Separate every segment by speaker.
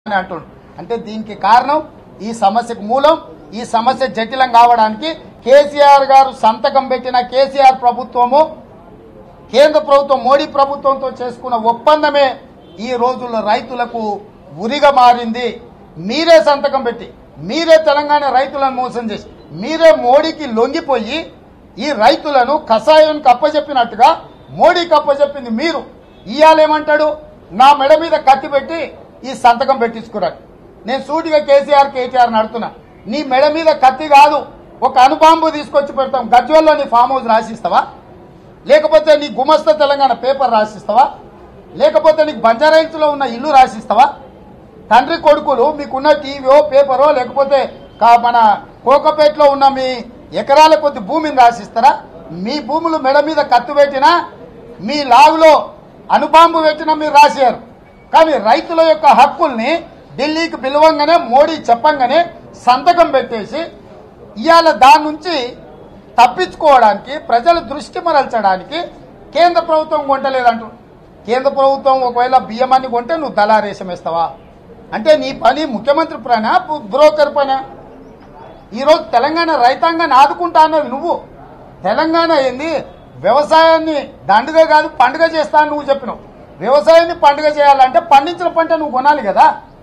Speaker 1: అని అంటుండు అంటే దీనికి కారణం ఈ సమస్యకు మూలం ఈ సమస్య జటిలం కావడానికి కేసీఆర్ గారు సంతకం పెట్టిన కేసీఆర్ ప్రభుత్వము కేంద్ర ప్రభుత్వం మోడీ ప్రభుత్వంతో చేసుకున్న ఒప్పందమే ఈ రోజుల్లో రైతులకు ఉరిగా మారింది మీరే సంతకం పెట్టి మీరే తెలంగాణ రైతులను మోసం చేసి మీరే మోడీకి లొంగిపోయి ఈ రైతులను కషాయానికి అప్పచెప్పినట్టుగా మోడీకి అప్పచెప్పింది మీరు ఇయ్యాలేమంటాడు నా మెడ మీద కత్తి పెట్టి ఈ సంతకం పెట్టించుకున్నాడు నేను సూటిగా కేసీఆర్ కేటీఆర్ నడుతున్నా నీ మెడ మీద కత్తి కాదు ఒక అణుబాంబు తీసుకొచ్చి పెడతాం గజ్వల్లో నీ ఫామ్ హౌస్ రాసిస్తావా లేకపోతే నీ గుమస్తా తెలంగాణ పేపర్ రాసిస్తావా లేకపోతే నీకు బంజారాయిల్స్లో ఉన్న ఇల్లు రాసిస్తావా తండ్రి కొడుకులు మీకున్న టీవీయో పేపరో లేకపోతే కా- మన కోకపేటలో ఉన్న మీ ఎకరాల కొద్ది భూమిని రాసిస్తారా మీ భూములు మెడ మీద కత్తు పెట్టినా మీ లాగులో అణుబాంబు పెట్టినా మీరు రాశారు కానీ రైతుల యొక్క హక్కుల్ని ఢిల్లీకి పిలవంగానే మోడీ చెప్పంగానే సంతకం పెట్టేసి ఇవాళ దాని నుంచి తప్పించుకోవడానికి ప్రజల దృష్టి మరల్చడానికి కేంద్ర ప్రభుత్వం కొంటలేదంటు కేంద్ర ప్రభుత్వం ఒకవేళ బియ్యమాన్ని కొంటే నువ్వు దళారేషం వేస్తావా అంటే నీ పని ముఖ్యమంత్రి పనా బు- బ్రోకర్ పనా ఈరోజు తెలంగాణ రైతాంగాన్ని ఆదుకుంటా అన్నది నువ్వు తెలంగాణ ఏంది వ్యవసాయాన్ని దండుగ కాదు పండుగ చేస్తా అని నువ్వు చెప్పినావు వ్యవసాయాన్ని పండుగ చేయాలంటే పండించిన పంట నువ్వు కొనాలి కదా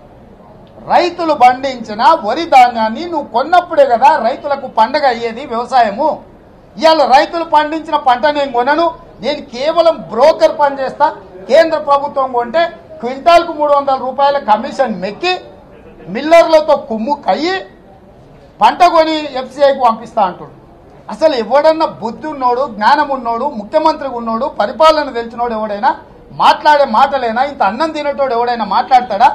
Speaker 1: రైతులు పండించిన వరి ధాన్యాన్ని నువ్వు కొన్నప్పుడే కదా రైతులకు పండగ అయ్యేది వ్యవసాయము ఇవాళ రైతులు పండించిన పంట నేను కొనను నేను కేవలం బ్రోకర్ పని చేస్తా కేంద్ర ప్రభుత్వం కొంటే క్వింటాల్కు మూడు వందల రూపాయల కమిషన్ మెక్కి మిల్లర్లతో కుమ్ము కయ్యి పంట కొని ఎఫ్సిఐకి పంపిస్తా అంటుడు అసలు ఎవడన్నా బుద్ధి ఉన్నోడు జ్ఞానం ఉన్నోడు ముఖ్యమంత్రిగా ఉన్నోడు పరిపాలన తెలిసినోడు ఎవడైనా మాట్లాడే మాటలేనా ఇంత అన్నం తినేటోడు ఎవడైనా మాట్లాడతాడా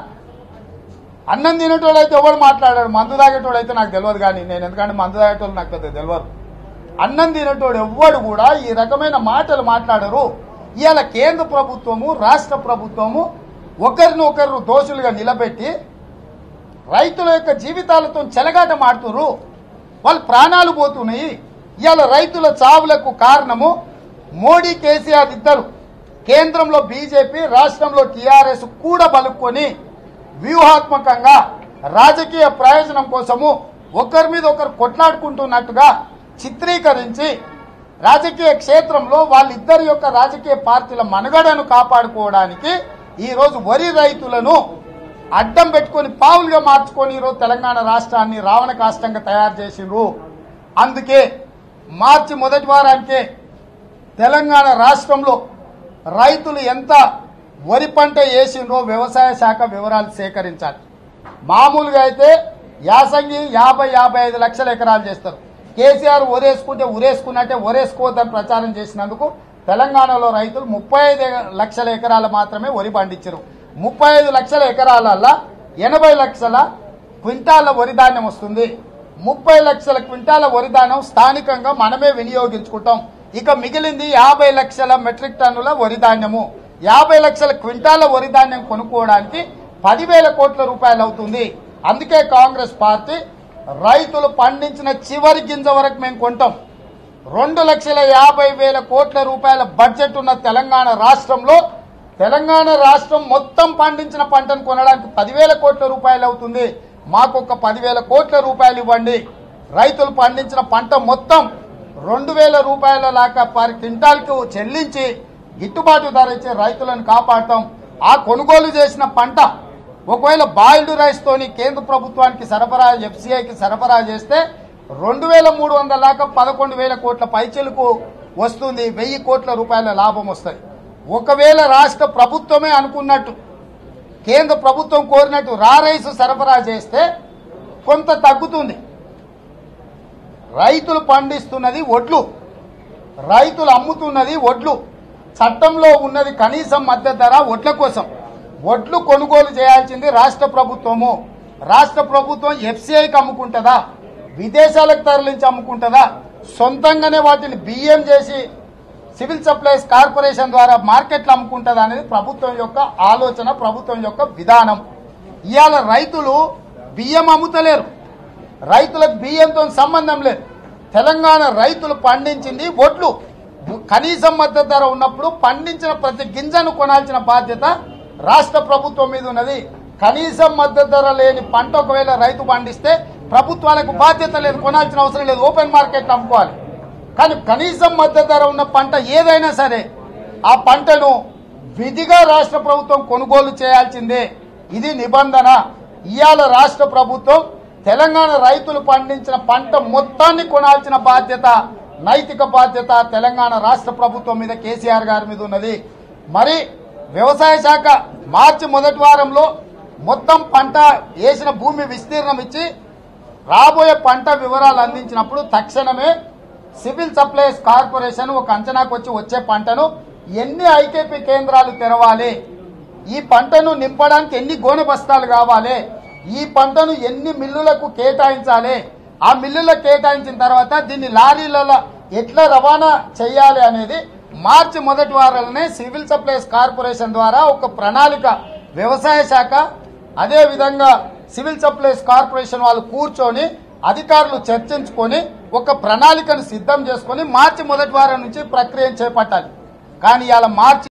Speaker 1: అన్నం తినేటోడు అయితే ఎవడు మాట్లాడాడు మందు తాగేటోడు అయితే నాకు తెలియదు కానీ నేను ఎందుకంటే మందు తాగేటోళ్ళు నాకు పెద్ద తెలియదు అన్నం తినేటోడు ఎవ్వడు కూడా ఈ రకమైన మాటలు మాట్లాడరు ఇవాళ కేంద్ర ప్రభుత్వము రాష్ట్ర ప్రభుత్వము ఒకరిని ఒకరు దోషులుగా నిలబెట్టి రైతుల యొక్క జీవితాలతో చెలగాట మాడుతున్నారు వాళ్ళ ప్రాణాలు పోతున్నాయి ఇవాళ రైతుల చావులకు కారణము మోడీ కేసీఆర్ ఇద్దరు కేంద్రంలో బీజేపీ రాష్ట్రంలో టీఆర్ఎస్ కూడా బలుక్కొని వ్యూహాత్మకంగా రాజకీయ ప్రయోజనం కోసము ఒకరి మీద ఒకరు కొట్లాడుకుంటున్నట్టుగా చిత్రీకరించి రాజకీయ క్షేత్రంలో వాళ్ళిద్దరి యొక్క రాజకీయ పార్టీల మనుగడను కాపాడుకోవడానికి ఈరోజు వరి రైతులను అడ్డం పెట్టుకొని పావులుగా మార్చుకొని ఈరోజు తెలంగాణ రాష్ట్రాన్ని రావణ కాష్టంగా తయారు చేసిండ్రు అందుకే మార్చి మొదటి వారానికే తెలంగాణ రాష్ట్రంలో రైతులు ఎంత వరి పంట వేసిండ్రో వ్యవసాయ శాఖ వివరాలు సేకరించాలి మామూలుగా అయితే యాసంగి యాభై యాభై ఐదు లక్షల ఎకరాలు చేస్తారు కేసీఆర్ ఒరేసుకుంటే ఉరేసుకున్నట్టే ఒరేసుకోవద్దని ప్రచారం చేసినందుకు తెలంగాణలో రైతులు ముప్పై ఐదు లక్షల ఎకరాలు మాత్రమే వరి పండించారు ముప్పై ఐదు లక్షల ఎకరాలల్లా ఎనభై లక్షల క్వింటాల వరి ధాన్యం వస్తుంది ముప్పై లక్షల క్వింటాల వరి ధాన్యం స్థానికంగా మనమే వినియోగించుకుంటాం ఇక మిగిలింది యాభై లక్షల మెట్రిక్ టన్నుల వరి ధాన్యము యాభై లక్షల క్వింటాల వరి ధాన్యం కొనుక్కోవడానికి పదివేల కోట్ల రూపాయలు అవుతుంది అందుకే కాంగ్రెస్ పార్టీ రైతులు పండించిన చివరి గింజ వరకు మేము కొంటాం రెండు లక్షల యాభై వేల కోట్ల రూపాయల బడ్జెట్ ఉన్న తెలంగాణ రాష్ట్రంలో తెలంగాణ రాష్ట్రం మొత్తం పండించిన పంటను కొనడానికి పదివేల కోట్ల రూపాయలు అవుతుంది మాకు ఒక పదివేల కోట్ల రూపాయలు ఇవ్వండి రైతులు పండించిన పంట మొత్తం రెండు వేల రూపాయల లాగా పర్ క్వింటాల్కు చెల్లించి గిట్టుబాటు ధర ఇచ్చే రైతులను కాపాడతాం ఆ కొనుగోలు చేసిన పంట ఒకవేళ బాయిల్డ్ రైస్ తోని కేంద్ర ప్రభుత్వానికి సరఫరా ఎఫ్సిఐకి సరఫరా చేస్తే రెండు వేల మూడు వందల దాకా పదకొండు వేల కోట్ల పైచలకు వస్తుంది వెయ్యి కోట్ల రూపాయల లాభం వస్తుంది ఒకవేళ రాష్ట్ర ప్రభుత్వమే అనుకున్నట్టు కేంద్ర ప్రభుత్వం కోరినట్టు రా రైస్ సరఫరా చేస్తే కొంత తగ్గుతుంది రైతులు పండిస్తున్నది ఒడ్లు రైతులు అమ్ముతున్నది ఒడ్లు చట్టంలో ఉన్నది కనీసం మద్దతు ధర ఒడ్ల కోసం ఒడ్లు కొనుగోలు చేయాల్సింది రాష్ట్ర ప్రభుత్వము రాష్ట్ర ప్రభుత్వం ఎఫ్సిఐకి అమ్ముకుంటుందా విదేశాలకు తరలించి అమ్ముకుంటుందా సొంతంగానే వాటిని బియ్యం చేసి సివిల్ సప్లైస్ కార్పొరేషన్ ద్వారా మార్కెట్లో అమ్ముకుంటుందా అనేది ప్రభుత్వం యొక్క ఆలోచన ప్రభుత్వం యొక్క విధానం ఇవాళ రైతులు బియ్యం అమ్ముతలేరు రైతులకు బియ్యంతో సంబంధం లేదు తెలంగాణ రైతులు పండించింది ఒడ్లు కనీసం మద్దతు ధర ఉన్నప్పుడు పండించిన ప్రతి గింజను కొనాల్సిన బాధ్యత రాష్ట్ర ప్రభుత్వం మీద ఉన్నది కనీసం మద్దతు ధర లేని పంట ఒకవేళ రైతు పండిస్తే ప్రభుత్వాలకు బాధ్యత లేదు కొనాల్సిన అవసరం లేదు ఓపెన్ మార్కెట్ అమ్ముకోవాలి కానీ కనీసం మద్దతు ధర ఉన్న పంట ఏదైనా సరే ఆ పంటను విధిగా రాష్ట్ర ప్రభుత్వం కొనుగోలు చేయాల్సిందే ఇది నిబంధన ఇవాళ రాష్ట్ర ప్రభుత్వం తెలంగాణ రైతులు పండించిన పంట మొత్తాన్ని కొనాల్సిన బాధ్యత నైతిక బాధ్యత తెలంగాణ రాష్ట్ర ప్రభుత్వం మీద కేసీఆర్ గారి మీద ఉన్నది మరి వ్యవసాయ శాఖ మార్చి మొదటి వారంలో మొత్తం పంట వేసిన భూమి విస్తీర్ణం ఇచ్చి రాబోయే పంట వివరాలు అందించినప్పుడు తక్షణమే సివిల్ సప్లైస్ కార్పొరేషన్ ఒక అంచనాకు వచ్చి వచ్చే పంటను ఎన్ని ఐకేపీ కేంద్రాలు తెరవాలి ఈ పంటను నింపడానికి ఎన్ని గోనె బస్తాలు కావాలి ఈ పంటను ఎన్ని మిల్లులకు కేటాయించాలి ఆ మిల్లులకు కేటాయించిన తర్వాత దీన్ని లారీలలో ఎట్లా రవాణా చేయాలి అనేది మార్చి మొదటి వారంలోనే సివిల్ సప్లైస్ కార్పొరేషన్ ద్వారా ఒక ప్రణాళిక వ్యవసాయ శాఖ అదే విధంగా సివిల్ సప్లైస్ కార్పొరేషన్ వాళ్ళు కూర్చొని అధికారులు చర్చించుకొని ఒక ప్రణాళికను సిద్ధం చేసుకొని మార్చి మొదటి వారం నుంచి ప్రక్రియను చేపట్టాలి కానీ ఇవాళ మార్చి